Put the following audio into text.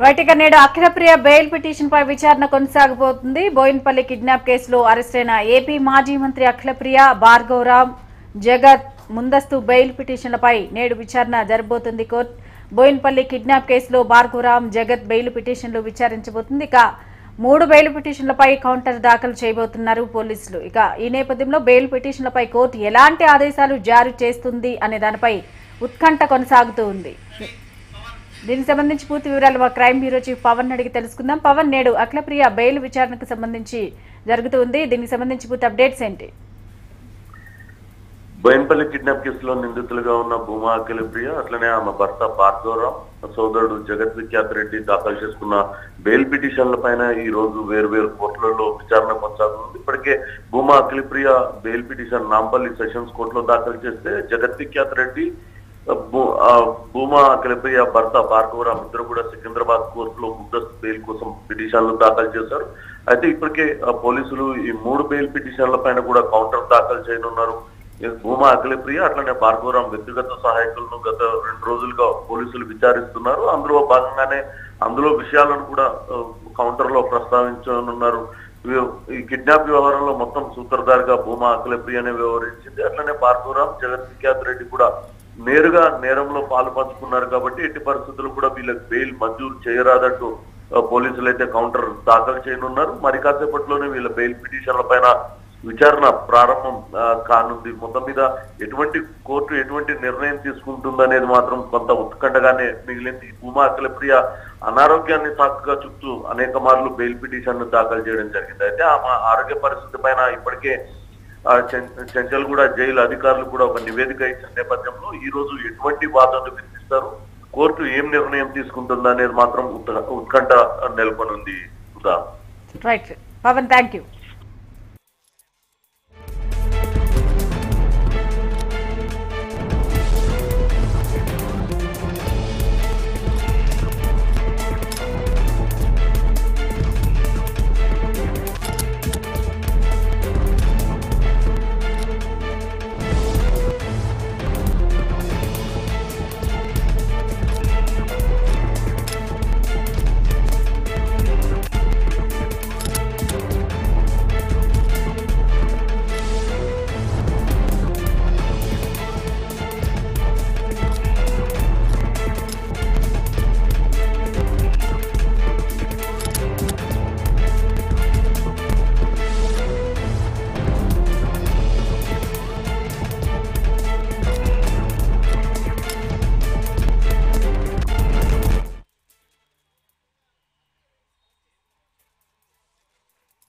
వాటిక నేడు Akhilapriya bail petition పై విచారణ కొనసాగబోతుంది బోయిన్పల్లి కిడ్నాప్ కేసులో అరెస్టైన ఏపీ మాజీ మంత్రి అఖిలప్రియ భార్గవరామ్ జగత్ ముందస్తు బెయిల్ పిటిషన్లపై నేడు విచారణ జరబోతుంది కోర్టు బోయిన్పల్లి కిడ్నాప్ కేసులో భార్గవరామ్ జగత్ బెయిల్ పిటిషన్లు విచారించబోతుంది ఇక మూడు బెయిల్ పిటిషన్లపై కౌంటర్ దాఖలు చేయబోతున్నారు పోలీసులు ఇక ఈ నేపథ్యంలో బెయిల్ పిటిషన్లపై కోర్టు ఎలాంటి ఆదేశాలు జారీ చేస్తుంది అనే దానిపై ఉత్కంఠ కొనసాగుతూ ఉంది దీనికి సంబంధించి పూర్తి వివరాలు మా క్రైమ్ బ్యూరో చీఫ్ పవన్ అడిగి తెలుసుకుందాం పవన్ నేడు అఖిలప్రియ బెయిల్ విచారణకు సంబంధించి జరుగుతుంది దీనికి సంబంధించి పూర్తి అప్డేట్స్ ఏంటి బోయిన్పల్లి కిడ్నాప్ కేసులో నిందితులుగా ఉన్న భూమా అఖిలప్రియ అట్లనే ఆమె భర్త భార్గవరావు సోదరుడు జగత్ విఖ్యాత్ రెడ్డి దాఖలు చేసుకున్న బెయిల్ పిటిషన్ల పైన ఈ రోజు వేరు వేరు కోర్టులలో విచారణ కొనసాగుతుంది ఇప్పటికే Bhuma Akhilapriya bail petition Nampally sessions కోర్టులో దాఖలు చేస్తే జగత్ విఖ్యాత్ రెడ్డి భూ- ఆ, భూమా అఖిలప్రియ భర్త భార్గవరావు ఇద్దరు కూడా సికింద్రాబాద్ కోర్టులో ముందస్తు బెయిల్ కోసం పిటిషన్లు దాఖలు చేశారు అయితే ఇప్పటికే ఆ, పోలీసులు ఈ మూడు బెయిల్ పిటిషన్ల పైన కూడా కౌంటర్ దాఖలు చేయనున్నారు ఈ భూమా అఖిలప్రియ అట్లనే భార్గవరాం వ్యక్తిగత సహాయకులను గత రెండు రోజులుగా పోలీసులు విచారిస్తున్నారు అందులో భాగంగానే అందులో విషయాలను కూడా ఆ, కౌంటర్ లో ప్రస్తావించనున్నారు ఇవి- ఈ కిడ్నాప్ వ్యవహారంలో మొత్తం సూత్రధారిగా భూమా అఖిలప్రియనే వ్యవహరించింది అట్లనే భార్గవరాం జగత్ విఖ్యాత్ రెడ్డి కూడా నేరుగా నేరంలో పాలు పంచుకున్నారు కాబట్టి ఎట్టి పరిస్థితులు కూడా వీళ్ళకి బెయిల్ మంజూరు చేయరాదంటూ ఆ, పోలీసులు అయితే కౌంటర్ దాఖలు చేయనున్నారు మరి కాసేపట్లోనే వీళ్ళ బెయిల్ పిటిషన్ల పైన విచారణ ప్రారంభం ఆ, కానుంది మొత్తం మీద ఎటువంటి కోర్టు ఎటువంటి నిర్ణయం తీసుకుంటుందనేది మాత్రం కొంత ఉత్కంఠగానే మిగిలింది ఉమా అఖిలప్రియ అనారోగ్యాన్ని సాకుగా చుట్టూ అనేక మార్లు బెయిల్ పిటిషన్ దాఖలు చేయడం జరిగింది అయితే ఆమె ఆరోగ్య పరిస్థితి పైన ఇప్పటికే ఆ, చెం- చెంచల్గూడ జైలు అధికారులు కూడా ఒక నివేదిక ఇచ్చిన నేపథ్యంలో ఈ రోజు ఎటువంటి వాదనలు వినిపిస్తారు కోర్టు ఏం నిర్ణయం తీసుకుంటుందా అనేది మాత్రం ఉత్క- ఉత్కంఠ నెలకొని ఉంది ఉదా రైట్ పవన్ థ్యాంక్ యూ